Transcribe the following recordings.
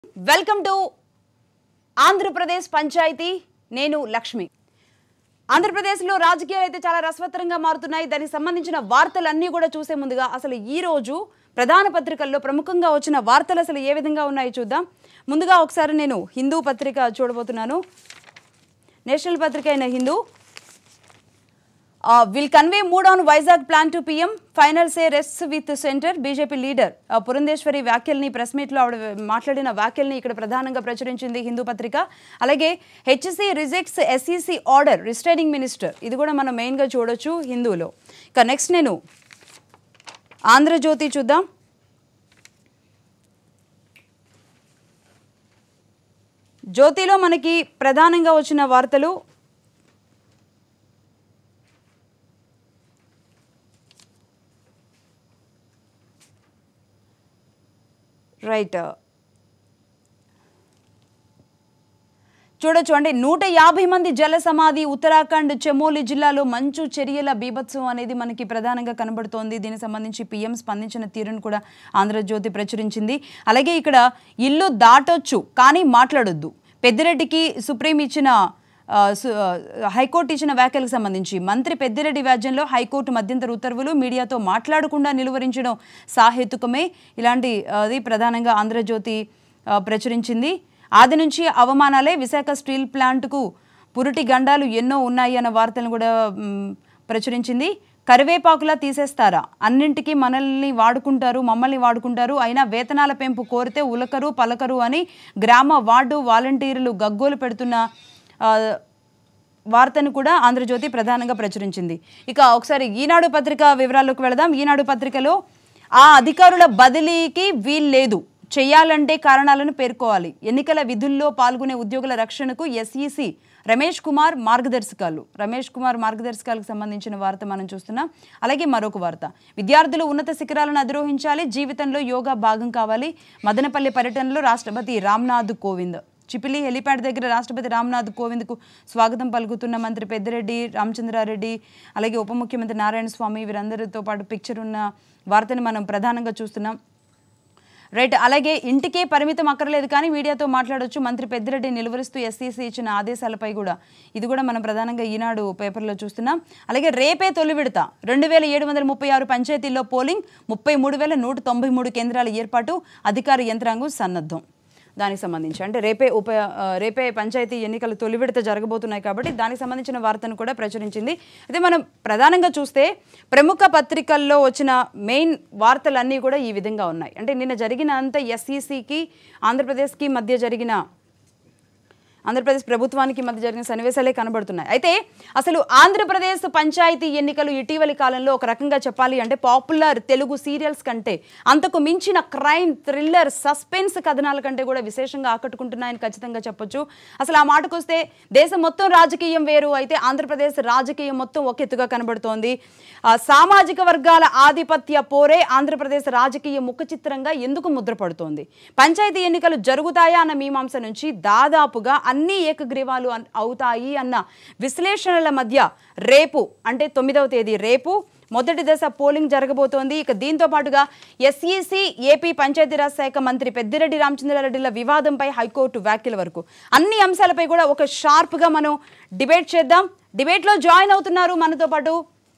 Welcome to Andhra Pradesh panchayat నేను లక్ష్మి ఆంధ్రప్రదేశ్లో రాజకీయాలు అయితే చాలా రసవత్తరంగా మారుతున్నాయి దానికి సంబంధించిన వార్తలన్నీ కూడా చూసే ముందుగా అసలు ఈ రోజు ప్రధాన పత్రికల్లో ప్రముఖంగా వచ్చిన వార్తలు అసలు ఏ విధంగా ఉన్నాయో చూద్దాం ముందుగా ఒకసారి నేను హిందూ పత్రిక చూడబోతున్నాను నేషనల్ పత్రిక అయిన Hindu will convey mood on Vizag plan to PM final say rest with centre BJP leader Purandeswari వ్యాఖ్యల్ని ప్రెస్ మీట్లో ఆవిడ మాట్లాడిన వ్యాఖ్యల్ని ఇక్కడ ప్రధానంగా ప్రచురించింది హిందూ పత్రిక అలాగే HC rejects SEC order restraining minister ఇది కూడా మనం మెయిన్గా చూడొచ్చు హిందూలో ఇక నెక్స్ట్ నేను ఆంధ్రజ్యోతి చూద్దాం జ్యోతిలో మనకి ప్రధానంగా వచ్చిన వార్తలు రైట్ చూడొచ్చు అంటే నూట యాభై మంది జల సమాధి ఉత్తరాఖండ్ చమోలి జిల్లాలో మంచు చర్యల బీభత్సం అనేది మనకి ప్రధానంగా కనబడుతోంది దీనికి సంబంధించి పీఎం స్పందించిన తీరును కూడా ఆంధ్రజ్యోతి ప్రచురించింది అలాగే ఇక్కడ ఇల్లు దాటొచ్చు కానీ మాట్లాడొద్దు పెద్దిరెడ్డికి సుప్రీం ఇచ్చిన ఆ, సు- ఆ, హైకోర్టు ఇచ్చిన వ్యాఖ్యలకు సంబంధించి మంత్రి పెద్దిరెడ్డి వ్యాజ్యంలో హైకోర్టు మధ్యంతర ఉత్తర్వులు మీడియాతో మాట్లాడకుండా నిలువరించడం సాహేతుకమే ఇలాంటి ఆ, అది ప్రధానంగా ఆంధ్రజ్యోతి ఆ, ప్రచురించింది ఆది నుంచి అవమానాలే విశాఖ స్టీల్ ప్లాంట్కు పురుటి గండాలు ఎన్నో ఉన్నాయి అన్న వార్తలను కూడా మ్, ప్రచురించింది కరివేపాకులా తీసేస్తారా అన్నింటికీ మనల్ని వాడుకుంటారు మమ్మల్ని వాడుకుంటారు అయినా వేతనాల పెంపు కోరితే ఉలకరు పలకరు అని గ్రామ వార్డు వాలంటీర్లు గగ్గోలు పెడుతున్న ఆ, వార్తను కూడా ఆంధ్రజ్యోతి ప్రధానంగా ప్రచురించింది ఇక ఒకసారి ఈనాడు పత్రిక వివరాల్లోకి వెళదాం ఈనాడు పత్రికలో ఆ అధికారుల బదిలీకి వీల్లేదు చేయాలంటే కారణాలను పేర్కోవాలి ఎన్నికల విధుల్లో పాల్గొనే ఉద్యోగుల రక్షణకు ఎస్ఈసి రమేష్ కుమార్ మార్గదర్శకాలు రమేష్ కుమార్ మార్గదర్శకాలకు సంబంధించిన వార్త మనం చూస్తున్నాం అలాగే మరొక వార్త విద్యార్థులు ఉన్నత శిఖరాలను అధిరోహించాలి జీవితంలో యోగా భాగం కావాలి మదనపల్లి పర్యటనలో రాష్ట్రపతి రామ్నాథ్ కోవింద్ చిపిలి హెలిప్యాడ్ దగ్గర రాష్ట్రపతి రామ్నాథ్ కోవింద్కు స్వాగతం పలుకుతున్న మంత్రి పెద్దిరెడ్డి రామచంద్రారెడ్డి అలాగే ఉప ముఖ్యమంత్రి నారాయణ స్వామి వీరందరితో పాటు పిక్చర్ ఉన్న వార్తని మనం ప్రధానంగా చూస్తున్నాం రైట్ అలాగే ఇంటికే పరిమితం అక్కర్లేదు కానీ మీడియాతో మాట్లాడొచ్చు మంత్రి పెద్దిరెడ్డి నిలువరిస్తూ ఎస్సీసీ ఇచ్చిన ఆదేశాలపై కూడా ఇది కూడా మనం ప్రధానంగా ఈనాడు పేపర్లో చూస్తున్నాం అలాగే రేపే తొలి విడత రెండు వేల ఏడు వందల ముప్పై ఆరు పంచాయతీల్లో పోలింగ్ ముప్పై మూడు వేల నూట తొంభై మూడు కేంద్రాల ఏర్పాటు అధికార యంత్రాంగం సన్నద్ధం దానికి సంబంధించి అంటే రేపే ఉప ఆ, రేపే పంచాయతీ ఎన్నికలు తొలి విడత జరగబోతున్నాయి కాబట్టి దానికి సంబంధించిన వార్తను కూడా ప్రచురించింది అయితే మనం ప్రధానంగా చూస్తే ప్రముఖ పత్రికల్లో వచ్చిన మెయిన్ వార్తలన్నీ కూడా ఈ విధంగా ఉన్నాయి అంటే నిన్న జరిగిన అంత ఎస్ఈసికి ఆంధ్రప్రదేశ్కి మధ్య జరిగిన ఆంధ్రప్రదేశ్ ప్రభుత్వానికి మధ్య జరిగిన సన్నివేశాలే కనబడుతున్నాయి అయితే అసలు ఆంధ్రప్రదేశ్ పంచాయతీ ఎన్నికలు ఇటీవలి కాలంలో ఒక రకంగా చెప్పాలి అంటే పాపులర్ తెలుగు సీరియల్స్ కంటే అంతకు మించిన క్రైమ్ థ్రిల్లర్ సస్పెన్స్ కథనాల కంటే కూడా విశేషంగా ఆకట్టుకుంటున్నాయని ఖచ్చితంగా చెప్పొచ్చు అసలు ఆ మాటకొస్తే దేశం మొత్తం రాజకీయం వేరు అయితే ఆంధ్రప్రదేశ్ రాజకీయం మొత్తం ఒక ఎత్తుగా కనబడుతోంది ఆ, సామాజిక వర్గాల ఆధిపత్య పోరే ఆంధ్రప్రదేశ్ రాజకీయ ముఖ చిత్రంగా ఎందుకు ముద్రపడుతోంది పంచాయతీ ఎన్నికలు జరుగుతాయా అన్న మీమాంస నుంచి దాదాపుగా అన్ని ఏకగ్రీవాలు అన్- అవుతాయి అన్న విశ్లేషణల మధ్య రేపు అంటే తొమ్మిదవ తేదీ రేపు మొదటి దశ పోలింగ్ జరగబోతోంది ఇక దీంతో పాటుగా ఎస్ఈసి ఏపీ పంచాయతీరాజ్ శాఖ మంత్రి పెద్దిరెడ్డి రామచంద్రారెడ్డిల వివాదంపై హైకోర్టు వ్యాఖ్యల వరకు అన్ని అంశాలపై కూడా ఒక షార్ప్గా మనం డిబేట్ చేద్దాం డిబేట్లో జాయిన్ అవుతున్నారు మనతో పాటు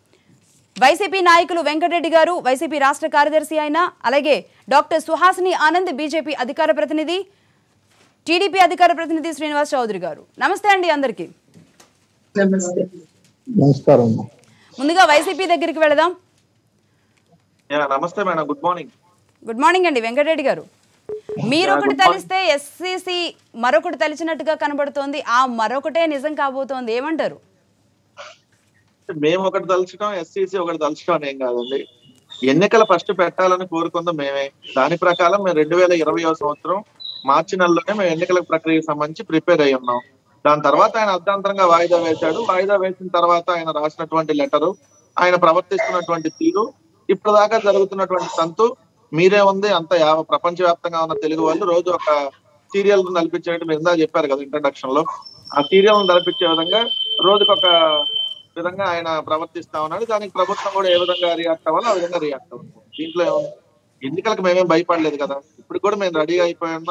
వైసీపీ నాయకులు వెంకటరెడ్డి గారు వైసీపీ రాష్ట్ర కార్యదర్శి అయిన అలాగే డాక్టర్ సుహాసిని ఆనంద్ బీజేపీ అధికార ప్రతినిధి టీడీపీ అధికార ప్రతినిధి శ్రీనివాస్ చౌదరి గారు నమస్తే అండి అందరికీ నమస్తే నమస్కారం ముందుగా వైసీపీ దగ్గరికి వెళదాం యా, నమస్తే madam good morning good morning అండి వెంకటరెడ్డి గారు మీరొకటి తలిస్తే ఎస్సీసీ మరొకటి తలిచినట్టుగా కనబడుతోంది ఆ మరొకటే నిజం కాబోతోంది ఏమంటారు మేము ఒకటి తలుచుకోం ఎస్సీసీ ఒకటి తలుచుకోం ఏం కాదండి ఎన్నికల ఫస్ట్ పెట్టాలని కోరుకుందాం మేమే దాని ప్రకారం మేము రెండు వేల ఇరవై సంవత్సరం మార్చి నెలలోనే మేము ఎన్నికల ప్రక్రియకి సంబంధించి ప్రిపేర్ అయి ఉన్నాం దాని తర్వాత ఆయన అర్ధాంతరంగా వాయిదా వేశాడు వాయిదా వేసిన తర్వాత ఆయన రాసినటువంటి లెటరు ఆయన ప్రవర్తిస్తున్నటువంటి తీరు ఇప్పటిదాకా జరుగుతున్నటువంటి తంతు మీరే ఉంది అంత యావ ప్రపంచ వ్యాప్తంగా ఉన్న తెలుగు వాళ్ళు రోజు ఒక సీరియల్ నడిపించేట్టు మీరు ఇందా చెప్పారు కదా ఇంట్రడక్షన్ లో ఆ సీరియల్ నడిపించే విధంగా రోజుకొక విధంగా ఆయన ప్రవర్తిస్తా ఉన్నాడు దానికి ప్రభుత్వం కూడా ఏ విధంగా రియాక్ట్ అవ్వాలో ఆ విధంగా రియాక్ట్ అవ్వాలి దీంట్లో ఏముంది? ఎన్నికలకు మేమేం భయపడలేదు కదా ఇప్పుడు కూడా మేము రెడీగా అయిపోయి ఉన్నాం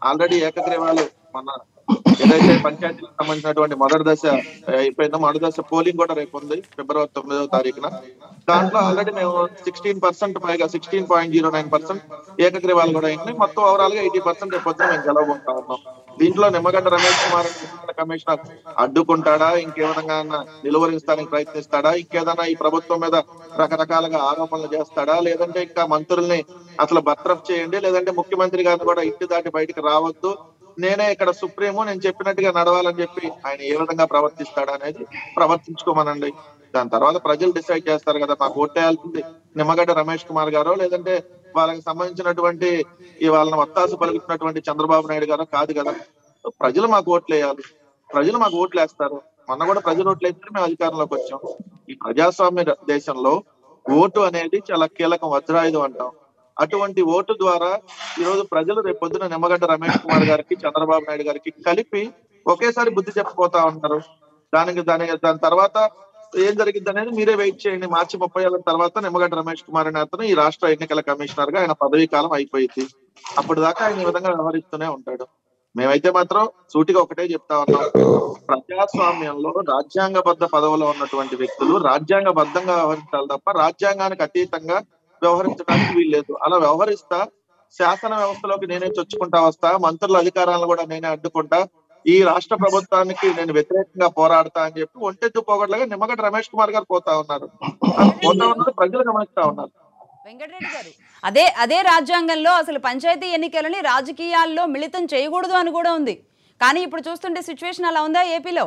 ఆల్రెడీ ఏకగ్రీవాలు మన ఏదైతే పంచాయతీలకు సంబంధించినటువంటి మొదటి దశ అయిపోయిందో మొదటి దశ పోలింగ్ కూడా రేపు ఉంది ఫిబ్రవరి తొమ్మిదవ తారీఖున దాంట్లో ఆల్రెడీ మేము సిక్స్టీన్ పర్సెంట్ పైగా sixteen point zero nine percent ఏకగ్రీవాలు కూడా అయింది మొత్తం ఓవరాల్ గా ఎయిటీ పర్సెంట్ రేపు పొద్దున మేము గెలవబోతా ఉన్నాం దీంట్లో నిమ్మగడ్డ రమేష్ కుమార్ ఎన్నికల కమిషనర్ అడ్డుకుంటాడా ఇంకే విధంగా నిలువరించడానికి ప్రయత్నిస్తాడా ఇంకేదైనా ఈ ప్రభుత్వం మీద రకరకాలుగా ఆరోపణలు చేస్తాడా లేదంటే ఇంకా మంత్రుల్ని అసలు బర్తరఫ్ చేయండి లేదంటే ముఖ్యమంత్రి గారిని కూడా ఇంటి దాటి బయటికి రావద్దు నేనే ఇక్కడ సుప్రీము నేను చెప్పినట్టుగా నడవాలని చెప్పి ఆయన ఏ విధంగా ప్రవర్తిస్తాడా అనేది ప్రవర్తించుకోమనండి దాని తర్వాత ప్రజలు డిసైడ్ చేస్తారు కదా మాకు ఓటేయాల్సింది నిమ్మగడ్డ రమేష్ కుమార్ గారో లేదంటే వాళ్ళకి సంబంధించినటువంటి ఈ వాళ్ళని వత్తాసు పలుకుతున్నటువంటి చంద్రబాబు నాయుడు గారో కాదు కదా ప్రజలు మాకు ఓట్లు వేయాలి ప్రజలు మాకు ఓట్లు వేస్తారు మొన్న కూడా ప్రజలు ఓట్లు వేస్తే మేము అధికారంలోకి వచ్చాం ఈ ప్రజాస్వామ్య దేశంలో ఓటు అనేది చాలా కీలకం వజ్రాయుధం అంటాం అటువంటి ఓటు ద్వారా ఈ రోజు ప్రజలు రేపు పొద్దున నిమ్మగడ్డ రమేష్ కుమార్ గారికి చంద్రబాబు నాయుడు గారికి కలిపి ఒకేసారి బుద్ధి చెప్పిపోతా ఉంటారు దానికి దాని దాని తర్వాత ఏం జరిగింది అనేది మీరే వెయిట్ చేయండి మార్చి ముప్పై ఏళ్ళ తర్వాత నిమ్మగడ్డ రమేష్ కుమార్ అనే అతను ఈ రాష్ట్ర ఎన్నికల కమిషనర్ గా ఆయన పదవీ కాలం అయిపోయింది అప్పుడు దాకా ఆయన ఈ విధంగా వ్యవహరిస్తూనే ఉంటాడు మేమైతే మాత్రం సూటిగా ఒకటే చెప్తా ఉన్నాం ప్రజాస్వామ్యంలో రాజ్యాంగబద్ధ పదవిలో ఉన్నటువంటి వ్యక్తులు రాజ్యాంగబద్ధంగా వ్యవహరించాలి తప్ప రాజ్యాంగానికి అతీతంగా వ్యవహరించడానికి వీల్లేదు అలా వ్యవహరిస్తా శాసన వ్యవస్థలోకి నేనే చొచ్చుకుంటా వస్తా మంత్రుల అధికారాలను కూడా నేనే అడ్డుకుంటా ఈ రాష్ట్ర ప్రభుత్వానికి నేను వ్యతిరేకంగా పోరాడతా అని చెప్పి ఒంటెత్తు పోగొట్లుగా నిమ్మగడ్డ రమేష్ కుమార్ గారు పోతా ఉన్నారు ఆ పోతా ఉన్నారు ప్రజలు గమనిస్తా ఉన్నారు వెంకటరెడ్డి గారు అదే అదే రాజ్యాంగంలో అసలు పంచాయతీ ఎన్నికలని రాజకీయాల్లో మిళితం చేయకూడదు అని కూడా ఉంది కానీ ఇప్పుడు చూస్తుంటే సిచ్యువేషన్ అలా ఉందా ఏపీలో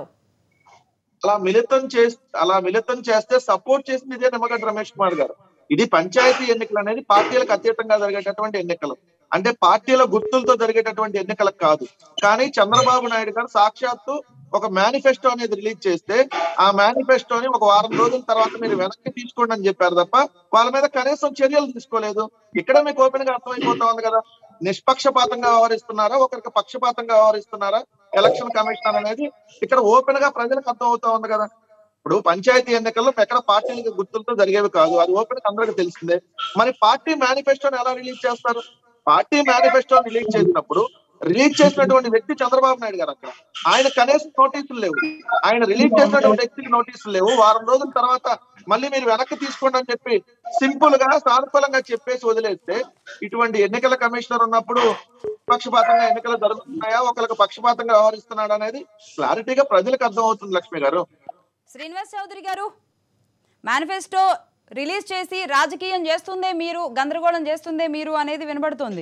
అలా మిళితం చేసి అలా మిళితం చేస్తే సపోర్ట్ చేసింది ఇదే నిమ్మగడ్డ రమేష్ కుమార్ గారు ఇది పంచాయతీ ఎన్నికలు అనేది పార్టీలకు అతీతంగా జరిగేటటువంటి ఎన్నికలు అంటే పార్టీల గుర్తులతో జరిగేటటువంటి ఎన్నికలకు కాదు కానీ చంద్రబాబు నాయుడు గారు సాక్షాత్తు ఒక మేనిఫెస్టో అనేది రిలీజ్ చేస్తే ఆ మేనిఫెస్టోని ఒక వారం రోజుల తర్వాత మీరు వెనక్కి తీసుకోండి అని చెప్పారు తప్ప వాళ్ళ మీద కనీసం చర్యలు తీసుకోలేదు ఇక్కడ మీకు ఓపెన్ గా అర్థమైపోతా ఉంది కదా నిష్పక్షపాతంగా వ్యవహరిస్తున్నారా ఒకరికి పక్షపాతంగా వ్యవహరిస్తున్నారా ఎలక్షన్ కమిషనర్ అనేది ఇక్కడ ఓపెన్ గా ప్రజలకు అర్థం అవుతా ఉంది కదా ఇప్పుడు పంచాయతీ ఎన్నికల్లో ఎక్కడ పార్టీలకు గుర్తులతో జరిగేవి కాదు అది ఓపెన్ గా అందరికీ తెలిసిందే మరి పార్టీ మేనిఫెస్టోని ఎలా రిలీజ్ చేస్తారు పార్టీ మేనిఫెస్టో రిలీజ్ చేసినప్పుడు రిలీజ్ చేసినటువంటి వ్యక్తి చంద్రబాబు నాయుడు గారు అక్కడ ఆయన కనీసం నోటీసులు లేవు ఆయన రిలీజ్ చేసినటువంటి వ్యక్తికి నోటీసులు లేవు వారం రోజుల తర్వాత మళ్ళీ మీరు వెనక్కి తీసుకోండి అని చెప్పి సింపుల్ గా సానుకూలంగా చెప్పేసి వదిలేస్తే ఇటువంటి ఎన్నికల కమిషనర్ ఉన్నప్పుడు పక్షపాతంగా ఎన్నికలు జరుగుతున్నాయా ఒకరికి పక్షపాతంగా వ్యవహరిస్తున్నాడు అనేది క్లారిటీగా ప్రజలకు అర్థం అవుతుంది లక్ష్మి గారు శ్రీనివాస్ చౌదరి గారు మేనిఫెస్టో రిలీజ్ చేసి రాజకీయం చేస్తుందే మీరు గందరగోళం చేస్తుందే మీరు అనేది వినబడుతోంది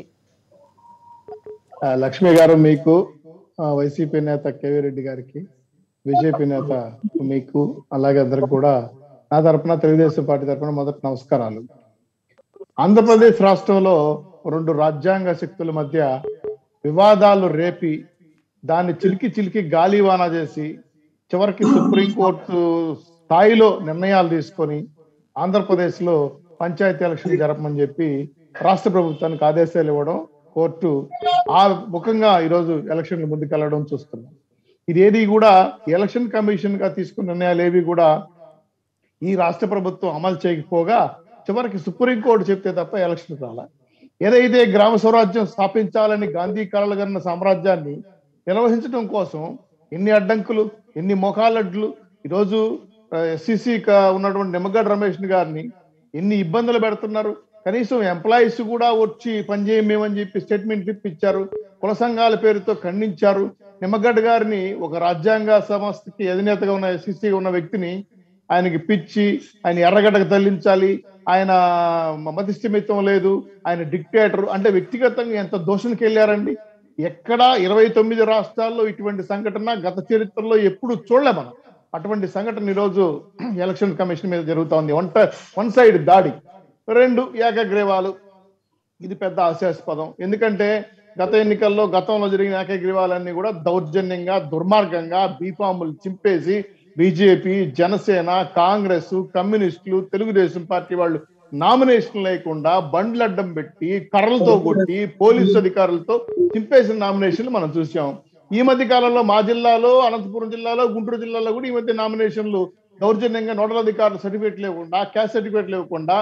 ఆ, లక్ష్మి గారు మీకు ఆ, వైసీపీ నేత కేవీ రెడ్డి గారికి బీజేపీ నేత మీకు అలాగే అందరికి కూడా నా తరపున తెలుగుదేశం పార్టీ తరపున మొదటి నమస్కారాలు ఆంధ్రప్రదేశ్ రాష్ట్రంలో రెండు రాజ్యాంగ శక్తుల మధ్య వివాదాలు రేపి దాన్ని చిలికి చిలికి గాలివానా చేసి చివరికి సుప్రీంకోర్టు స్థాయిలో నిర్ణయాలు తీసుకొని ఆంధ్రప్రదేశ్ లో పంచాయతీ ఎలక్షన్ జరపమని చెప్పి రాష్ట్ర ప్రభుత్వానికి ఆదేశాలు ఇవ్వడం కోర్టు ఆ ముఖంగా ఈరోజు ఎలక్షన్లు ముందుకెళ్లడం చూస్తున్నాం ఇది ఏది కూడా ఎలక్షన్ కమిషన్ గా తీసుకున్న నిర్ణయాలు ఏవి కూడా ఈ రాష్ట్ర ప్రభుత్వం అమలు చేయకపోగా చివరికి సుప్రీంకోర్టు చెప్తే తప్ప ఎలక్షన్ రాల ఏదైతే గ్రామ స్వరాజ్యం స్థాపించాలని గాంధీ కలలుగన్న సామ్రాజ్యాన్ని నిర్వహించడం కోసం ఎన్ని అడ్డంకులు ఎన్ని మోకాలడ్లు ఈరోజు ఎస్సిసి ఉన్నటువంటి నిమ్మగడ్డ రమేష్ గారిని ఎన్ని ఇబ్బందులు పెడుతున్నారు కనీసం ఎంప్లాయీస్ కూడా వచ్చి పనిచేయమేమని చెప్పి స్టేట్మెంట్ ఇప్పించారు కుల సంఘాల పేరుతో ఖండించారు నిమ్మగడ్డ గారిని ఒక రాజ్యాంగ సంస్థకి అధినేతగా ఉన్న ఎస్సిసి ఉన్న వ్యక్తిని ఆయనకి పిచ్చి ఆయన ఎర్రగడ్డకు తల్లించాలి ఆయన మతిస్థిమితం లేదు ఆయన డిక్టేటర్ అంటే వ్యక్తిగతంగా ఎంత దోషణకి వెళ్ళారండి ఎక్కడా ఇరవై తొమ్మిది రాష్ట్రాల్లో ఇటువంటి సంఘటన గత చరిత్రలో ఎప్పుడు చూడలే మనం అటువంటి సంఘటన ఈరోజు ఎలక్షన్ కమిషన్ మీద జరుగుతా ఉంది వన్ వన్ సైడ్ దాడి రెండు ఏకగ్రీవాలు ఇది పెద్ద హాస్యాస్పదం ఎందుకంటే గత ఎన్నికల్లో గతంలో జరిగిన ఏకగ్రీవాలన్నీ కూడా దౌర్జన్యంగా దుర్మార్గంగా బీఫాములు చింపేసి బీజేపీ జనసేన కాంగ్రెస్ కమ్యూనిస్టులు తెలుగుదేశం పార్టీ వాళ్ళు నామినేషన్ లేకుండా బండ్లు అడ్డం పెట్టి కర్రలతో కొట్టి పోలీసు అధికారులతో చింపేసిన నామినేషన్లు మనం చూసాం ఈ మధ్య కాలంలో మా జిల్లాలో అనంతపురం జిల్లాలో గుంటూరు జిల్లాలో కూడా ఈ మధ్య నామినేషన్లు దౌర్జన్యంగా నోడల్ అధికారులు సర్టిఫికేట్ లేకుండా క్యాస్ట్ సర్టిఫికేట్ లేకుండా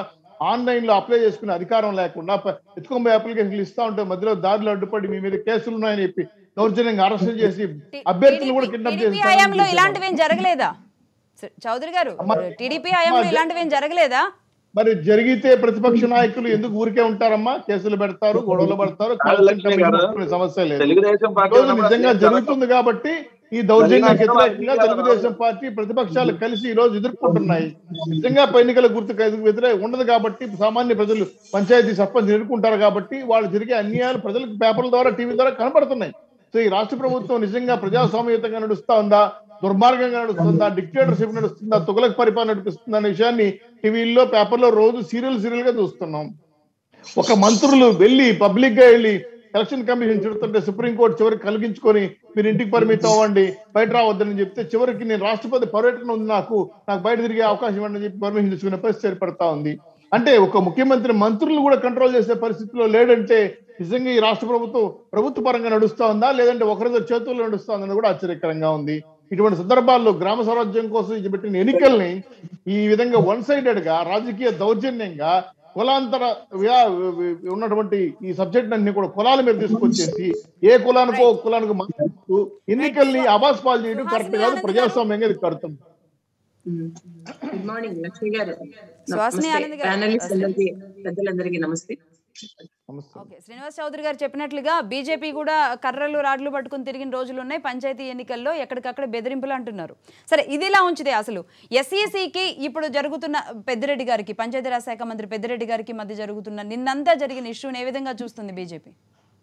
ఆన్లైన్ లో అప్లై చేసుకునే అధికారం లేకుండా ప- ఎత్తుకొని పోయి అప్లికేషన్లు ఇస్తా ఉంటే మధ్యలో దారిలో అడ్డుపడి మీ మీద కేసులు ఉన్నాయని చెప్పి దౌర్జన్యంగా అరెస్ట్ చేసి అభ్యర్థులు కూడా కిడ్నాప్ టీడీపీ చేసి హయాంలో ఇలాంటివి ఏం జరగలేదా స- చౌదరి గారు అమ్మ- టీడీపీ హయాంలో అమ్మ- ఇలాంటివి ఏం జరగలేదా మరి జరిగితే ప్రతిపక్ష నాయకులు ఎందుకు ఊరికే ఉంటారమ్మా కేసులు పెడతారు గొడవలు పడతారు కాదు లక్ష్మి గారు. సమస్య లేదు తెలుగుదేశం పార్టీ ఈరోజు ఉన్నప్పుడు నిజంగా అసలు జరుగుతుంది కాబట్టి ఈ దౌర్జన్యానికి జరిగిన వ్యతిరేకంగా అసలు తెలుగుదేశం పార్టీ ప్రతిపక్షాలు కలిసి ఈ రోజు ఎదుర్కొంటున్నాయి నిజంగా ఎన్నికల గుర్తు వ్యతిరేక ఉండదు కాబట్టి సామాన్య ప్రజలు పంచాయతీ సర్పంచ్ ఎదుర్కొంటారు కాబట్టి వాళ్ళు జరిగే అన్యాయాలు ప్రజలకు పేపర్ల ద్వారా టీవీ ద్వారా కనబడుతున్నాయి సో ఈ రాష్ట్ర ప్రభుత్వం నిజంగా ప్రజాస్వామ్యతంగా నడుస్తా ఉందా దుర్మార్గంగా నడుస్తుందా డిక్టేటర్షిప్ నడుస్తుందా తుగలక్ పరిపాలన నడిపిస్తుందా అనే విషయాన్ని టీవీల్లో పేపర్లో రోజు సీరియల్ సీరియల్ గా చూస్తున్నాం ఒక మంత్రులు వెళ్ళి పబ్లిక్ గా వెళ్ళి ఎలక్షన్ కమిషన్ చెడుతుంటే సుప్రీంకోర్టు చివరికి కలిగించుకొని మీరు ఇంటికి పరిమితం అవ్వండి బయట రావద్దని చెప్తే చివరికి నేను రాష్ట్రపతి పర్యటన ఉంది నాకు నాకు బయట తిరిగే అవకాశం ఇవ్వండి చెప్పి పర్మిషన్ తీసుకునే పరిస్థితి ఏర్పడతా ఉంది అంటే ఒక ముఖ్యమంత్రి మంత్రులు కూడా కంట్రోల్ చేసే పరిస్థితిలో లేడంటే నిజంగా ఈ రాష్ట్ర ప్రభుత్వం ప్రభుత్వ పరంగా నడుస్తా ఉందా లేదంటే ఒకరిద్దరు చేతుల్లో నడుస్తా ఉందని కూడా ఆశ్చర్యకరంగా ఉంది ఇటువంటి సందర్భాల్లో గ్రామ స్వరాజ్యం కోసం ఇది పెట్టిన ఎన్నికల్ని ఈ విధంగా వన్ సైడెడ్ గా రాజకీయ దౌర్జన్యంగా కులాంతర వ్యా- ఉన్నటువంటి ఈ సబ్జెక్ట్ అన్ని కూడా కులాల మీద తీసుకొచ్చేసి ఏ కులానికో ఒక కులానికి మాట్లాడుతూ ఎన్నికల్ని అబాస్ పాలు చేయడం కరెక్ట్ కాదు ప్రజాస్వామ్యంగా ఇది కడుతుంది గుడ్ మార్నింగ్ లక్ష్మి గారు సుహాసిని ఆనంద్ గారు. ప్యానలిస్ట్ అందరికి పెద్దలందరికీ నమస్తే నమస్తే ఓకే శ్రీనివాస్ చౌదరి గారు చెప్పినట్లుగా బీజేపీ కూడా కర్రలు రాడ్లు పట్టుకుని తిరిగిన రోజులు ఉన్నాయి పంచాయతీ ఎన్నికల్లో ఎక్కడికక్కడ బెదిరింపులు అంటున్నారు సరే ఇది ఇలా ఉంచితే అసలు ఎస్ఈసికి ఇప్పుడు జరుగుతున్న పెద్దిరెడ్డి గారికి పంచాయతీరాజ్ శాఖ మంత్రి పెద్దిరెడ్డి గారికి మధ్య జరుగుతున్న నిన్నంతా జరిగిన ఇష్యూని ఏ విధంగా చూస్తుంది బీజేపీ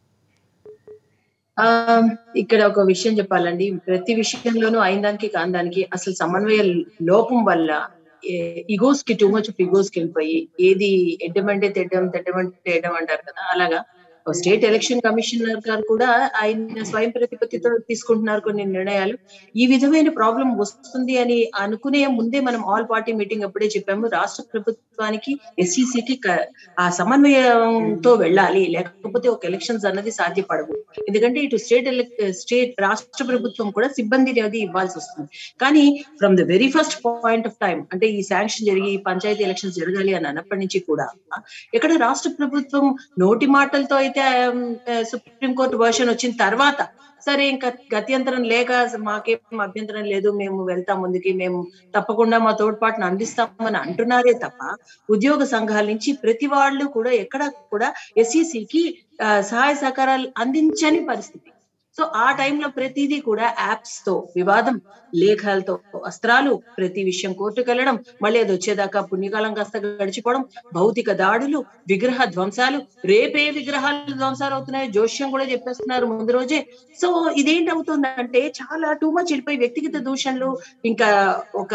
ఆ ఇక్కడ ఒక విషయం చెప్పాలండి ప్రతి విషయంలోనూ అయిన దానికి కాని దానికి అసలు సమన్వయ లోపం వల్ల ఇగోస్ కి టూ మచ్ ఇగోస్ కి వెళ్ళిపోయి ఏది ఎడ్డమంటే తెడ్డం తెడ్డమంటే తెడ్డం అంటారు కదా అలాగా స్టేట్ ఎలక్షన్ కమిషనర్ గారు కూడా ఆయన స్వయం ప్రతిపత్తితో తీసుకుంటున్నారు కొన్ని నిర్ణయాలు ఈ విధమైన ప్రాబ్లం వస్తుంది అని అనుకునే ముందే మనం ఆల్ పార్టీ మీటింగ్ అప్పుడే చెప్పాము రాష్ట్ర ప్రభుత్వానికి ఎస్ఈసికి ఆ సమన్వయంతో వెళ్ళాలి లేకపోతే ఒక ఎలక్షన్స్ అన్నది సాధ్యపడవు ఎందుకంటే ఇటు స్టేట్ స్టేట్ రాష్ట్ర ప్రభుత్వం కూడా సిబ్బంది అది ఇవ్వాల్సి వస్తుంది కానీ from the very first point of time అంటే ఈ శాంక్షన్ జరిగి పంచాయతీ ఎలక్షన్స్ జరగాలి అని అన్నప్పటి నుంచి కూడా ఇక్కడ రాష్ట్ర ప్రభుత్వం నోటి మాటలతో అయితే సుప్రీంకోర్టు వర్షన్ వచ్చిన తర్వాత సరే ఇంకా గత్యంతరం లేక మాకేం అభ్యంతరం లేదు మేము వెళ్తాం ముందుకి మేము తప్పకుండా మా తోడ్పాటును అందిస్తామని అంటున్నారే తప్ప ఉద్యోగ సంఘాల నుంచి ప్రతి వాళ్ళు కూడా ఎక్కడ కూడా ఎస్ఈసికి సహాయ సహకారాలు అందించని పరిస్థితి సో ఆ టైంలో ప్రతిదీ కూడా యాప్స్ తో వివాదం లేఖలతో అస్త్రాలు ప్రతి విషయం కోర్టుకు వెళ్ళడం మళ్ళీ అది వచ్చేదాకా పుణ్యకాలం కాస్త గడిచిపోవడం భౌతిక దాడులు విగ్రహ ధ్వంసాలు రేపే విగ్రహాలు ధ్వంసాలు అవుతున్నాయో జోష్యం కూడా చెప్పేస్తున్నారు ముందు రోజే సో ఇదేంటి అవుతుందంటే చాలా టూ మచ్ వెళ్ళిపోయి వ్యక్తిగత దూషణలు ఇంకా ఒక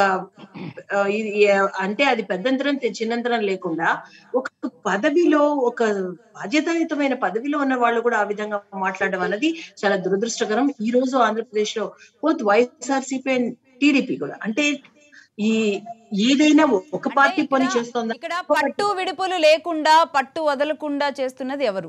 అంటే అది పెద్దంతరం చిన్నంతరం లేకుండా ఒక పదవిలో ఒక బాధ్యతాయుతమైన పదవిలో ఉన్న వాళ్ళు కూడా ఆ విధంగా మాట్లాడడం అన్నది చాలా దురదృష్టకరం ఈ రోజు ఆంధ్రప్రదేశ్ లో బోత్ వైఎస్ఆర్సీపీ అండ్ టీడీపీ కూడా అంటే ఈ ఏదైనా ఒక పార్టీ పని చేస్తుందా ఇక్కడ పట్టు విడుపులు లేకుండా పట్టు వదలకుండా చేస్తున్నది ఎవరు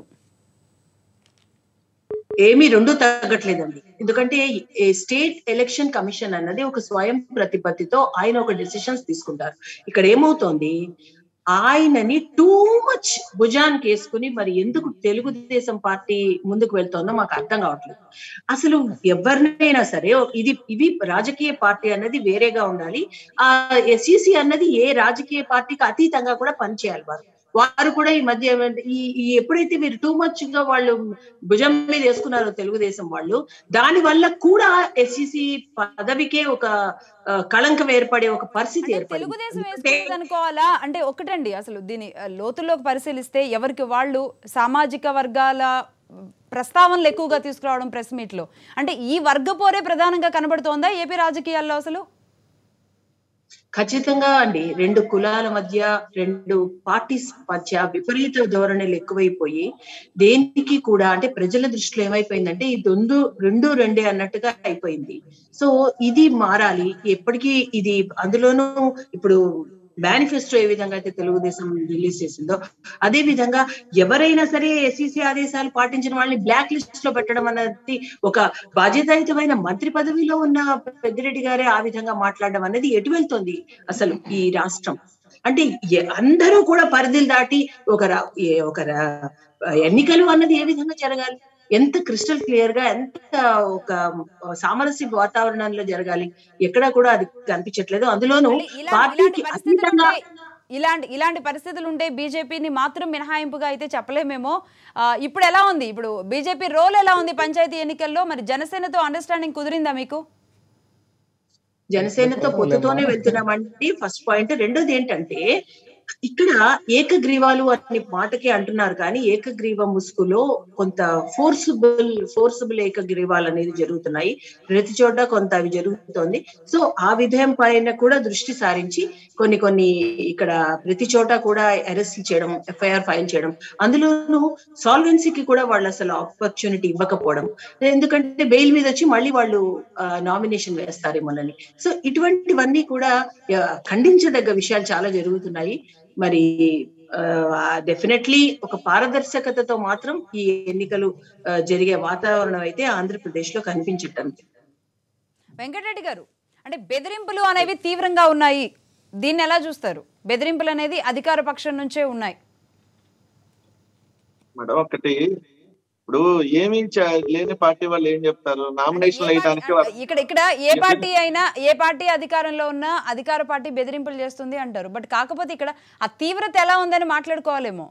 ఏమీ రెండు తగ్గట్లేదండి ఎందుకంటే స్టేట్ ఎలక్షన్ కమిషన్ అన్నది ఒక స్వయం ప్రతిపత్తితో ఆయన ఒక డెసిషన్స్ తీసుకుంటారు ఇక్కడ ఏమవుతోంది ఆయనని టూ మచ్ భుజానికి వేసుకుని మరి ఎందుకు తెలుగుదేశం పార్టీ ముందుకు వెళ్తోందో మాకు అర్థం కావట్లేదు అసలు ఎవరినైనా సరే ఇది ఇవి రాజకీయ పార్టీ అన్నది వేరేగా ఉండాలి ఆ ఎస్ఈసి అన్నది ఏ రాజకీయ పార్టీకి అతీతంగా కూడా పనిచేయాలి వారు వారు కూడా ఈ మధ్య ఈ ఎప్పుడైతే మీరు టూ మచ్ గా వాళ్ళు భుజం మీద వేసుకున్నారో తెలుగుదేశం వాళ్ళు దాని వల్ల కూడా ఎస్ఈసి పదవికే ఒక కళంకం ఏర్పడే ఒక పరిస్థితి తెలుగుదేశం వేసుకునేది అనుకోవాలా అంటే ఒకటండి అసలు దీని లోతుల్లోకి పరిశీలిస్తే ఎవరికి వాళ్ళు సామాజిక వర్గాల ప్రస్తావనలు ఎక్కువగా తీసుకురావడం ప్రెస్ మీట్ లో అంటే ఈ వర్గపోరే ప్రధానంగా కనబడుతోందా ఏపీ రాజకీయాల్లో అసలు ఖచ్చితంగా అండి రెండు కులాల మధ్య రెండు పార్టీస్ మధ్య విపరీత ధోరణులు ఎక్కువైపోయి దేనికి కూడా అంటే ప్రజల దృష్టిలో ఏమైపోయిందంటే ఈ దొందు రెండు రెండే అన్నట్టుగా అయిపోయింది సో ఇది మారాలి ఎప్పటికీ ఇది అందులోనూ ఇప్పుడు మేనిఫెస్టో ఏ విధంగా అయితే తెలుగుదేశం రిలీజ్ చేసిందో అదే విధంగా ఎవరైనా సరే ఎస్ఈసి ఆదేశాలు పాటించిన వాళ్ళని బ్లాక్ లిస్ట్ లో పెట్టడం అనేది ఒక బాధ్యతాయుతమైన మంత్రి పదవిలో ఉన్న పెద్దిరెడ్డి గారే ఆ విధంగా మాట్లాడడం అనేది ఎటు వెళ్తోంది అసలు ఈ రాష్ట్రం అంటే ఎ- అందరూ కూడా పరిధులు దాటి ఒక రా- ఏ- ఒక రా- ఎన్నికలు అన్నది ఏ విధంగా జరగాలి ఎంత క్రిస్టల్ క్లియర్ గా ఎంత ఒక సామరస్య వాతావరణంలో జరగాలి ఎక్కడా కూడా అది కనిపించట్లేదు అందులోనూ అంటే ఇలా- ఇలాంటి పార్టీకి పరిస్థితులు అతీతంగా ఉంటే ఇలాంటి ఇలాంటి పరిస్థితులు ఉంటే బీజేపీని మాత్రం మినహాయింపుగా అయితే చెప్పలేమేమో ఆ, ఇప్పుడు ఎలా ఉంది ఇప్పుడు బీజేపీ రోల్ ఎలా ఉంది పంచాయతీ ఎన్నికల్లో మరి జనసేనతో అండర్స్టాండింగ్ కుదిరిందా మీకు జనసేనతో పొత్తుతోనే వెళ్తున్నామండి ఫస్ట్ పాయింట్ రెండోది ఏంటంటే ఇక్కడ ఏకగ్రీవాలు అనే మాటకి అంటున్నారు కానీ ఏకగ్రీవ ముసుగులో కొంత ఫోర్సుబుల్ ఫోర్సుబుల్ ఏకగ్రీవాలు అనేది జరుగుతున్నాయి ప్రతి చోట కొంత అవి జరుగుతోంది సో ఆ విధయం పైన కూడా దృష్టి సారించి కొన్ని కొన్ని ఇక్కడ ప్రతి చోట కూడా అరెస్ట్ చేయడం ఎఫ్ఐఆర్ ఫైల్ చేయడం అందులోనూ సాల్వెన్సీకి కూడా వాళ్ళు అసలు ఆపర్చునిటీ ఇవ్వకపోవడం ఎందుకంటే బెయిల్ మీద వచ్చి మళ్ళీ వాళ్ళు నామినేషన్ వేస్తారేమోనని సో ఇటువంటివన్నీ కూడా ఆ, ఖండించదగ్గ విషయాలు చాలా జరుగుతున్నాయి మరి డెఫినెట్లీ ఒక పారదర్శకతతో మాత్రం ఈ ఎన్నికలు ఆ, జరిగే వాతావరణం అయితే ఆంధ్రప్రదేశ్ లో కనిపించటం వెంకటరెడ్డి గారు అంటే బెదిరింపులు అనేవి తీవ్రంగా ఉన్నాయి దీన్ని ఎలా చూస్తారు బెదిరింపులు అనేది అధికార పక్షం నుంచే ఉన్నాయి మేడం ఒకటి ఇప్పుడు ఏమీ చే- లేని పార్టీ వాళ్ళు ఏం చెప్తారు నామినేషన్ వేయడానికి వాళ్ళు- ఇక్కడ ఇక్కడ ఏ పార్టీ అయినా ఏ పార్టీ అధికారంలో ఉన్నా అధికార పార్టీ బెదిరింపులు చేస్తుంది అంటారు బట్ కాకపోతే ఇక్కడ ఆ తీవ్రత ఎలా ఉందని మాట్లాడుకోవాలేమో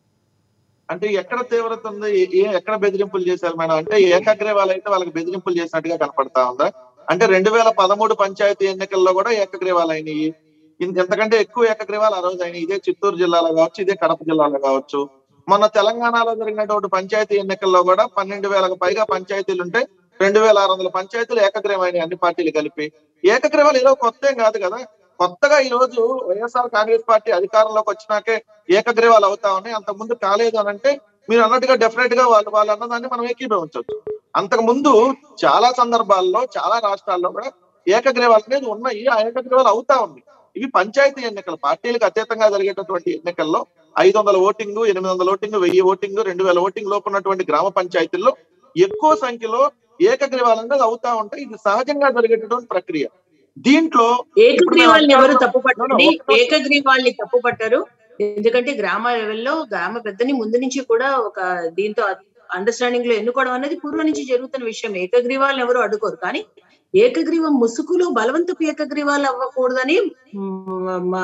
అంటే ఎక్కడ తీవ్రత ఉంది ఏ- ఏ ఎక్కడ బెదిరింపులు చేశారు మేడం అంటే ఏకగ్రీవాలు అయితే వాళ్ళకి బెదిరింపులు చేసినట్టుగా కనపడతా ఉందా అంటే రెండు వేల పదమూడు పంచాయతీ ఎన్నికల్లో కూడా ఏకగ్రీవాలు అయినాయి ఇన్- ఎంతకంటే ఎక్కువ ఏకగ్రీవాలు ఆ రోజు అయినాయి ఇదే చిత్తూరు జిల్లాలో కావచ్చు ఇదే కడప జిల్లాలో కావచ్చు మొన్న తెలంగాణలో జరిగినటువంటి పంచాయతీ ఎన్నికల్లో కూడా పన్నెండు వేలకు పైగా పంచాయతీలు ఉంటే రెండు వేల ఆరు వందల పంచాయతీలు ఏకగ్రీవమైనాయి అన్ని పార్టీలు కలిపి ఏకగ్రీవాలు ఏదో కొత్త ఏం కాదు కదా కొత్తగా ఈ రోజు వైఎస్ఆర్ కాంగ్రెస్ పార్టీ అధికారంలోకి వచ్చినాకే ఏకగ్రీవాలు అవుతా ఉన్నాయి అంత ముందు కాలేదు అని అంటే మీరు అన్నట్టుగా డెఫినెట్ గా వాళ్ళు వాళ్ళు అన్నదాన్ని మనం ఏకీభవించవచ్చు అంతకు ముందు చాలా సందర్భాల్లో చాలా రాష్ట్రాల్లో కూడా ఏకగ్రీవాలు అనేది ఉన్నాయి ఆ ఏకగ్రీవాలు అవుతా ఉంది ఇవి పంచాయతీ ఎన్నికలు పార్టీలకు అతీతంగా జరిగేటటువంటి ఎన్నికల్లో ఐదు వందల ఓటింగ్ ఎనిమిది వందల ఓటింగ్ వెయ్యి ఓటింగ్ రెండు వేల ఓటింగ్ లోపు ఉన్నటువంటి గ్రామ పంచాయతీల్లో ఎక్కువ సంఖ్యలో ఏకగ్రీవాలు అనేది అవుతా ఉంటాయి ఇది సహజంగా జరిగేటటువంటి ప్రక్రియ దీంట్లో ఏకగ్రీవాల్ని ఎవరు తప్పు No, no, పట్టండి ఒక్క నిమిషం. ఏకగ్రీవాల్ని తప్పు పట్టారు ఎందుకంటే గ్రామ లెవెల్లో గ్రామ పెద్దని ముందు నుంచి కూడా ఒక దీంతో అండర్స్టాండింగ్ లో ఎన్నుకోవడం అనేది పూర్వం నుంచి జరుగుతున్న విషయం ఏకగ్రీవాలను ఎవరు అడ్డుకోరు కానీ ఏకగ్రీవం ముసుగులో బలవంతపు ఏకగ్రీవాలు అవ్వకూడదని మ్, మా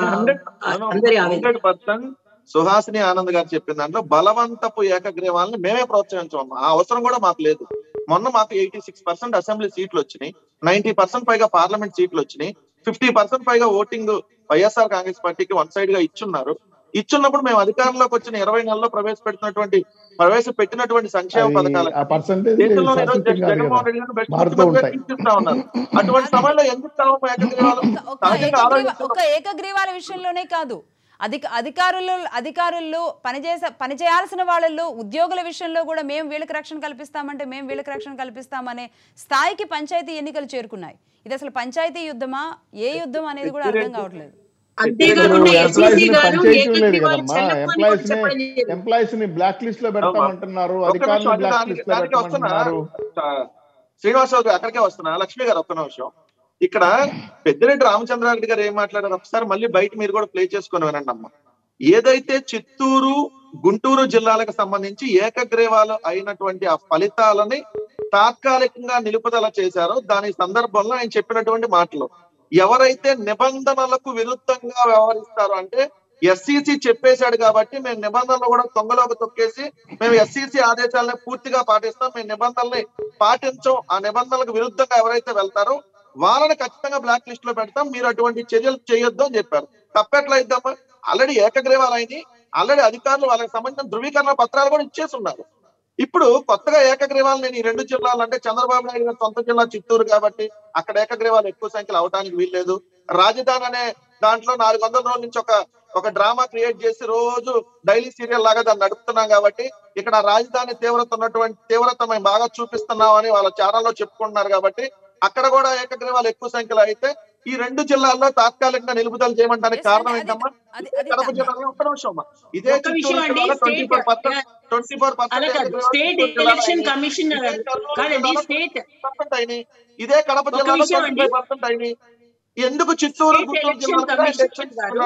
అందరి ఆవేదన హండ్రెడ్ పర్సెంట్ సుహాసిని ఆనంద్ గారు చెప్పిన దాంట్లో బలవంతపు ఏకగ్రీవాలను మేమే ప్రోత్సహించాము ఆ అవసరం కూడా మాకు లేదు మొన్న మాకు ఎయిటీ సిక్స్ పర్సెంట్ అసెంబ్లీ సీట్లు వచ్చినాయి నైన్టీ పర్సెంట్ పైగా పార్లమెంట్ సీట్లు వచ్చినాయి ఫిఫ్టీ పర్సెంట్ పైగా ఓటింగ్ వైఎస్ఆర్ కాంగ్రెస్ పార్టీకి వన్ సైడ్ గా ఇచ్చున్నారు ఇచ్చున్నప్పుడు మేము అధికారంలోకి వచ్చిన ఇరవై నెలల్లో ప్రవేశపెడుతున్నటువంటి ప్రవేశపెట్టినటువంటి సంక్షేమ అది పథకాలు ఆ పర్సంటేజ్ దేశంలో ఈరోజు శాశ్వతం కాదు జగన్మోహన్ కదా రెడ్డి గారిని బెస్ట్ మారుతూ ముఖ్యమంత్రిగా ఉంటాయి. తీర్చిదిద్దుతా ఉన్నారు అటువంటి సమయంలో ఎందుకు కావు ఏకగ్రీవాలు ఒక- ఒక సహజంగా ఏకగ్రీవ ఆలోచించడం ఒక ఏకగ్రీవాల విషయంలోనే కాదు అధిక అధికారులు అధికారులు పనిచేసే పనిచేయాల్సిన వాళ్ళల్లో ఉద్యోగుల విషయంలో కూడా మేము వీళ్ళకి రక్షణ కల్పిస్తామంటే మేము వీళ్ళకి రక్షణ కల్పిస్తామనే స్థాయికి పంచాయతీ ఎన్నికలు చేరుకున్నాయి ఇది అసలు పంచాయతీ యుద్ధమా ఏ యుద్ధం అనేది కూడా అర్థం కావట్లేదు అంతేకాకుండా ఎంప్లాయీస్ ఎస్సీసీ ని గారు పనిచేయటం లేదు ఏకగ్రీవాలు కదమ్మా చెల్లమని కూడా ఎంప్లాయీస్ ని చెప్పడం జరిగింది. ఎంప్లాయీస్ ని బ్లాక్ లిస్ట్ లో పెడతామంటున్నారు ఒక్క అధికారులు నిమిషం, బ్లాక్ దానికి- లిస్ట్ లో దానికి వస్తున్నా పెట్టమంటున్నారు శ్రీనివాసరావు గారు అక్కడికే వస్తున్నా లక్ష్మి గారు ఒక్క నిమిషం ఇక్కడ పెద్దిరెడ్డి రామచంద్రారెడ్డి గారు ఏం మాట్లాడారు ఒకసారి మళ్ళీ బయట మీరు కూడా ప్లే చేసుకొని వినండి అమ్మా ఏదైతే చిత్తూరు గుంటూరు జిల్లాలకు సంబంధించి ఏకగ్రీవాలు అయినటువంటి ఆ ఫలితాలని తాత్కాలికంగా నిలుపుదల చేశారో దాని సందర్భంలో ఆయన చెప్పినటువంటి మాటలు ఎవరైతే నిబంధనలకు విరుద్ధంగా వ్యవహరిస్తారో అంటే ఎస్సీసీ చెప్పేశాడు కాబట్టి మేము నిబంధనలు కూడా తొంగలోకి తొక్కేసి మేము ఎస్సీసీ ఆదేశాలను పూర్తిగా పాటిస్తాం మేము నిబంధనల్ని పాటించం ఆ నిబంధనలకు విరుద్ధంగా ఎవరైతే వెళ్తారో వాళ్ళని ఖచ్చితంగా బ్లాక్ లిస్ట్ లో పెడతాం మీరు అటువంటి చర్యలు చేయొద్దు అని చెప్పారు తప్పెట్లా ఇద్దామా ఆల్రెడీ ఏకగ్రీవాలు అయినాయి ఆల్రెడీ అధికారులు వాళ్ళకి సంబంధించిన ధృవీకరణ పత్రాలు కూడా ఇచ్చేసి ఉన్నారు ఇప్పుడు కొత్తగా ఏకగ్రీవాలు నేను ఈ రెండు జిల్లాలు అంటే చంద్రబాబు నాయుడు గారి సొంత జిల్లా చిత్తూరు కాబట్టి అక్కడ ఏకగ్రీవాలు ఎక్కువ సంఖ్యలో అవడానికి వీల్లేదు రాజధాని అనే దాంట్లో నాలుగు వందల రోజుల నుంచి ఒక ఒక డ్రామా క్రియేట్ చేసి రోజు డైలీ సీరియల్ లాగా దాన్ని నడుపుతున్నాం కాబట్టి ఇక్కడ రాజధాని తీవ్రత ఉన్నటువంటి తీవ్రత మేము బాగా చూపిస్తున్నాం అని వాళ్ళ ఛానల్లో చెప్పుకుంటున్నారు కాబట్టి అక్కడ కూడా ఏకగ్రీవాలు ఎక్కువ సంఖ్యలో అయితే ఈ రెండు జిల్లాల్లో తాత్కాలికంగా నిలుపుదల చేయమంటానికి Yes, కారణం అది- ఏంటమ్మా అది- ఇదే అది కడప తప్ప- జిల్లాలో ఒక్క నిమిషం అమ్మా. ఇదే ఒక్క విషయం అండి, twenty four percent state- twenty four అలా కాదు స్టేట్ ఎలక్షన్ కమిషన్ కాదండి స్టేట్ పర్సెంట్ అయినాయి ఇదే కడప ఒక జిల్లాలో విషయం అండి. పర్సెంట్ అయినాయి ఎందుకు చిత్తూరు State గుంటూరు election జిల్లాలో commission ఎలక్షన్ గారు ఇస్తున్నాడు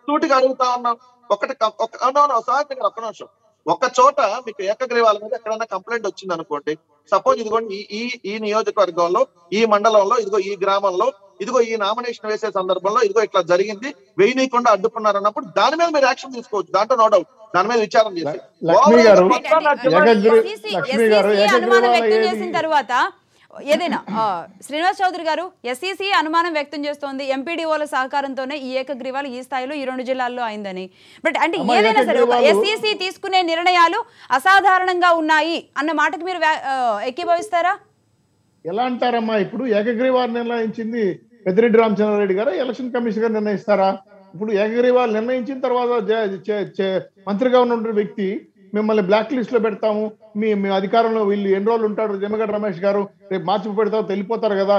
సూటిగా అడుగుతా ఉన్నాం ఒకటి క- ఒక అవునవును సార్ దగ్గర ఒక్క నిమిషం ఒక చోట మీకు ఏకగ్రీవాల మీద ఎక్కడైనా కంప్లైంట్ వచ్చింది అనుకోండి సపోజ్ ఇదిగోండి ఈ ఈ ఈ నియోజకవర్గంలో ఈ మండలంలో ఇదిగో ఈ గ్రామంలో ఇదిగో ఈ నామినేషన్ వేసే సందర్భంలో ఇదిగో ఇట్లా జరిగింది వేయనీయకుండా అడ్డుకున్నారు అన్నప్పుడు దాని మీద మీరు యాక్షన్ తీసుకోవచ్చు దాంట్లో నో డౌట్ దాని మీద విచారం చేసి లక్ష్మి గారు Overall మొత్తం నా జిల్లా- ఏకగ్రీ- SEC లక్ష్మి గారు, SEC అనుమానం ఏకగ్రీవాల వ్యక్తం ఏది- చేసిన తర్వాత ఏదైనా ఆ, శ్రీనివాస్ చౌదరి గారు ఎస్ఈసి అనుమానం వ్యక్తం చేస్తోంది ఎంపీడీఓల సహకారంతోనే ఈ ఏకగ్రీవాలు ఈ స్థాయిలో ఈ రెండు జిల్లాల్లో అయిందని బట్ అంటే అమ్మా, ఏదైనా సరే ఒక ఏకగ్రీవాలు- ఎస్ఈసి తీసుకునే నిర్ణయాలు అసాధారణంగా ఉన్నాయి అన్న మాటకు మీరు వ్యా- ఆ, ఏకీభవిస్తారా ఎలా అంటారమ్మా ఇప్పుడు ఏకగ్రీవాలు నిర్ణయించింది పెద్దిరెడ్డి రామచంద్రారెడ్డి గారు ఎలక్షన్ కమిషన్ గారు నిర్ణయిస్తారా ఇప్పుడు ఏకగ్రీవాలు నిర్ణయించిన తర్వాత జ- చే- చే- మంత్రిగా ఉన్నటువంటి వ్యక్తి మిమ్మల్ని బ్లాక్ లిస్ట్ లో పెడతాము మీ మీ అధికారంలో వీళ్ళు ఎన్ని రోజులు ఉంటారు నిమ్మగడ్డ రమేష్ గారు రేపు మార్చి పెడతారు వెళ్ళిపోతారు కదా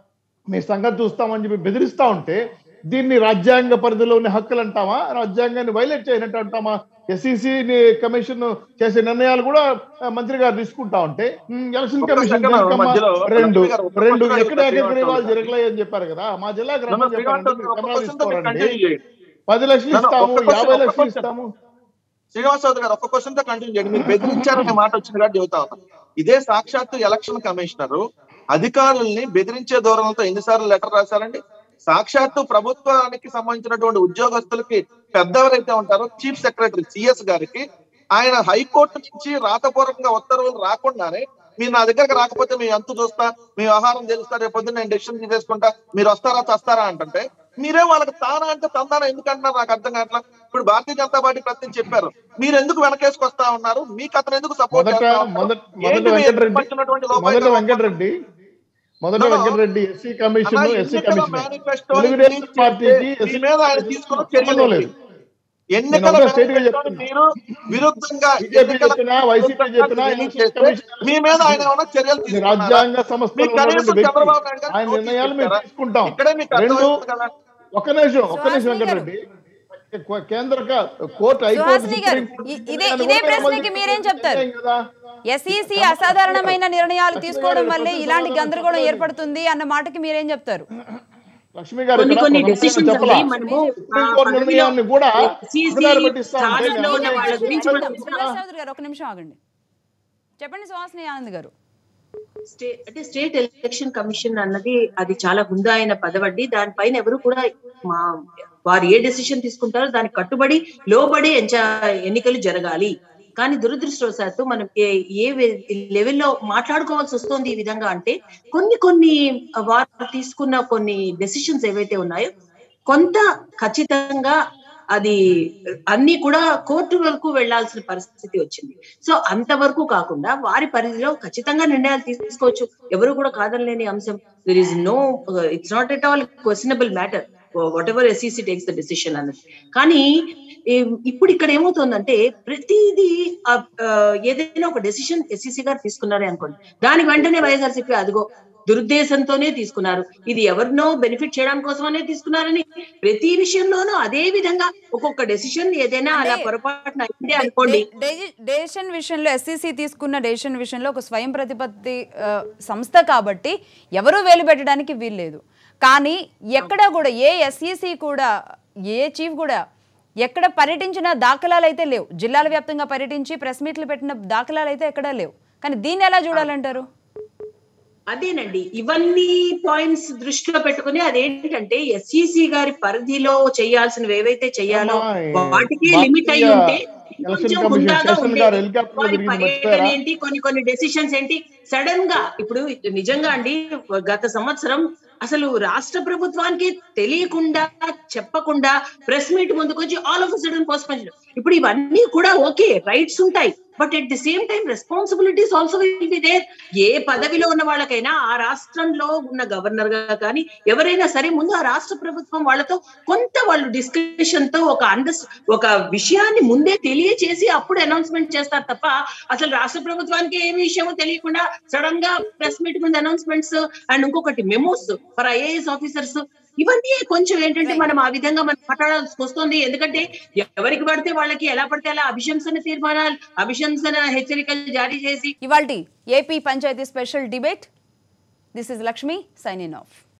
మీ సంగతి చూస్తామని చెప్పి బెదిరిస్తా ఉంటే దీన్ని రాజ్యాంగ పరిధిలోని హక్కులు అంటామా రాజ్యాంగాన్ని వైలేట్ చేయనట్టు అంటామా ఎస్ఈసి కమిషన్ చేసే నిర్ణయాలు కూడా ఆ, మంత్రి గారు తీసుకుంటా ఉంటే ఉమ్, ఎలక్షన్ ఒక్క కమిషన్ సెకండ్ దేనికమ్మా? మధ్యలో రెండు లక్ష్మి గారు, ఒక్క రెండు నిమిషం ఎక్కడ అడుగుతా, ఏకగ్రీవాలు శ్రీనివాస్ జరగలేదు అని చెప్పారు కదా మా జిల్లాకు నన్ను రమ్మని చెప్పారంటే శ్రీనివాస్ మీరు ఒక కెమెరాలు క్వశ్చన్ తో మీరు తీసుకోరండి కంటిన్యూ చేయండి పది లక్షలు నన్ను ఇస్తాము ఒక్క యాభై క్వశ్చన్, లక్షలు ఒక్క ఇస్తాము శ్రీనివాస్ చౌదరి గారు ఒక్క క్వశ్చన్ తో కంటిన్యూ చేయండి మీరు బెదిరించారనే మాట వచ్చింది కాబట్టి చెబుతా ఉన్నాను ఇదే సాక్షాత్తు ఎలక్షన్ కమిషనర్ అధికారుల్ని బెదిరించే ధోరణితో ఎన్నిసార్లు లెటర్ రాశారండి సాక్షాత్తు ప్రభుత్వానికి సంబంధించినటువంటి ఉద్యోగస్తులకి పెద్దవరైతే ఉంటారో చీఫ్ సెక్రటరీ సిఎస్ గారికి ఆయన హైకోర్టు నుంచి రాతపూర్వకంగా ఉత్తర్వులు రాకుండానే మీరు నా దగ్గరకు రాకపోతే మీ అంతు చూస్తా మీ వ్యవహారం తెలుస్తా రేపు పొద్దున్న నేను డెసిషన్ తీసేసుకుంటా మీరు వస్తారా చస్తారా అంటుంటే మీరే వాళ్ళకి తానా అంటే తందానా ఎందుకు అంటున్నారు నాకు అర్థం కావట్లా ఇప్పుడు భారతీయ జనతా పార్టీ ప్రతి చెప్పారు మీరు ఎందుకు వెనకేసుకొస్తా ఉన్నారు మీకు అతను ఎందుకు సపోర్ట్ మొదట మొదట మొదట వెంకటరెడ్డి మొదట వెంకటరెడ్డి మొదట No, no. Venkatareddy SC commission SC commission manifesto Telugu Desam పార్టీకి ఎస్సీ మీద ఆయన తీసుకున్న చర్యలు సంబంధం లేదు. ఎన్నికల నేను ఒకటే straight గా మేనిఫెస్టోని చెప్తున్నా. మీరు విరుద్ధంగా బీజేపీ ఎన్నికల చెప్పినా, వైసీపీ చెప్పినా, రిలీజ్ ఎలక్షన్ చేస్తే కమిషన్ మీ మీద ఆయన ఏమైనా చర్యలు ఇది తీసుకున్నారా? రాజ్యాంగ మీకు సంస్థలు కనీసం ఉన్నటువంటి చంద్రబాబు వ్యక్తి నాయుడు గారు ఆయన నోటీస్ నిర్ణయాలు మేము ఇచ్చారా? తీసుకుంటాం ఇక్కడే మీకు రెండు అర్థమవుతుంది కదా ఒక్క నిమిషం ఒక్క నిమిషం సుహాసిని గారు. వెంకటరెడ్డి కేంద్ర క- కోర్టు హైకోర్టు సుహాసిని గారు, సుప్రీం కోర్టు ఇ- ఇదే- నిర్ణయాలు ఇదే కూడా ప్రశ్నకి అమలు మీరేం చెప్తారు? చేయాలి కదా ఎస్ఈసి అసాధారణమైన నిర్ణయాలు తీసుకోవడం వల్లే ఇలాంటి గందరగోళం ఏర్పడుతుంది అన్న మాటకి మీరేం చెప్తారు లక్ష్మి గారు కొన్ని ఇక్కడ కొన్ని ఒక నిమిషం డెసిషన్స్ చెప్పలా. అవి మనము సుప్రీం ఆ కోర్టు పదవిలో నిర్ణయాన్ని కూడా SEC తప్పుదారి పట్టిస్తా ఉంటే స్థానంలో ఉన్న మేము వాళ్ళ గురించి మనం శ్రీనివాస్ చౌదరి గారు ఒక నిమిషం ఆగండి చెప్పండి సుహాసిని ఆనంద్ గారు స్టే- అంటే స్టేట్ ఎలక్షన్ కమిషన్ అన్నది అది చాలా హుందాయిన పదవండి దానిపైన ఎవరు కూడా మా వారు ఏ డెసిషన్ తీసుకుంటారో దానికి కట్టుబడి లోబడి ఎంచ- ఎన్నికలు జరగాలి కానీ దురదృష్టవశాత్తు మనం ఏ ఏ లెవెల్లో మాట్లాడుకోవాల్సి వస్తుంది ఈ విధంగా అంటే కొన్ని కొన్ని వారు తీసుకున్న కొన్ని డెసిషన్స్ ఏవైతే ఉన్నాయో కొంత ఖచ్చితంగా అది అన్ని కూడా కోర్టు వరకు వెళ్లాల్సిన పరిస్థితి వచ్చింది సో అంతవరకు కాకుండా వారి పరిధిలో ఖచ్చితంగా నిర్ణయాలు తీసుకోవచ్చు ఎవరు కూడా కాదనలేని అంశం there is no it's not at all questionable matter whatever SEC takes the decision అన్నది కానీ ఏం- ఇప్పుడు ఇక్కడ ఏమవుతుందంటే ప్రతిదీ ఆ, ఆ, ఏదైనా ఒక డెసిషన్ ఎస్ఈసి గారు తీసుకున్నారే అనుకోండి దానికి వెంటనే వైఎస్ఆర్సీపీ అదిగో దురుద్దేశంతోనే తీసుకున్నారు ఇది ఎవరినో బెనిఫిట్ చేయడం కోసమనే తీసుకున్నారని ప్రతి విషయంలోనూ అదే విధంగా ఒక్కొక్క డెసిషన్ ఏదైనా అలా అంటే పొరపాటున అయిందే అనుకోండి డెసిషన్ విషయంలో ఎస్సీసీ తీసుకున్న డెసిషన్ విషయంలో ఒక స్వయం ప్రతిపత్తి ఆ, సంస్థ కాబట్టి ఎవరూ వేలు పెట్టడానికి వీల్లేదు కానీ ఎక్కడ కూడా ఏ ఎస్ఈసి కూడా ఏ చీఫ్ కూడా ఎక్కడ పర్యటించిన దాఖలాలు అయితే లేవు జిల్లాల వ్యాప్తంగా పర్యటించి ప్రెస్ మీట్లు పెట్టిన దాఖలాలు అయితే ఎక్కడా లేవు కానీ దీన్ని ఎలా చూడాలంటారు అదేనండి ఇవన్నీ పాయింట్స్ దృష్టిలో పెట్టుకుని అదేంటంటే ఎస్ఈసి గారి పరిధిలో చేయాల్సినవి ఏవైతే చేయాలో అమ్మా, వాటికి భారతీయ లిమిట్ అయి ఉంటే ఎలక్షన్ కొంచెం కమిషన్ హుందాగా శేషన్ ఉండేది. గారు హెలికాప్టర్ లో వారి తిరిగింది పర్యటన మర్చిపోయారా? ఏంటి కొన్ని కొన్ని డెసిషన్స్ ఏంటి సడన్ గా ఇప్పుడు నిజంగా అండి గత సంవత్సరం అసలు రాష్ట్ర ప్రభుత్వానికి తెలియకుండా చెప్పకుండా ప్రెస్ మీట్ ముందుకొచ్చి ఆల్ ఆఫ్ సడన్ పోస్ట్పోన్ ఇప్పుడు ఇవన్నీ కూడా ఓకే రైట్స్ ఉంటాయి but at the same time responsibilities also will be there ఏ పదవిలో ఉన్న వాళ్ళకైనా ఆ రాష్ట్రంలో ఉన్న గవర్నర్ గా కానీ ఎవరైనా సరే ముందు ఆ రాష్ట్ర ప్రభుత్వం వాళ్ళతో కొంత వాళ్ళు డిస్కషన్ తో ఒక అండర్ ఒక విషయాన్ని ముందే తెలియచేసి అప్పుడు అనౌన్స్మెంట్ చేస్తారు తప్ప అసలు రాష్ట్ర ప్రభుత్వానికి ఏ విషయమో తెలియకుండా సడన్ గా ప్రెస్ మీట్ ముందు అనౌన్స్మెంట్స్ అండ్ ఇంకొకటి మెమోస్ ఫర్ ఐఏఎస్ ఆఫీసర్స్ ఇవన్నీ కొంచెం ఏంటంటే మనం ఆ విధంగా మనం మాట్లాడాల్సి వస్తుంది ఎందుకంటే ఎవరికి పడితే వాళ్ళకి ఎలా పడితే అలా అభిశంసన తీర్మానాలు అభిశంసన హెచ్చరికలు జారీ చేసి ఇవాల్టి AP panchayat special debate this is Lakshmi signing of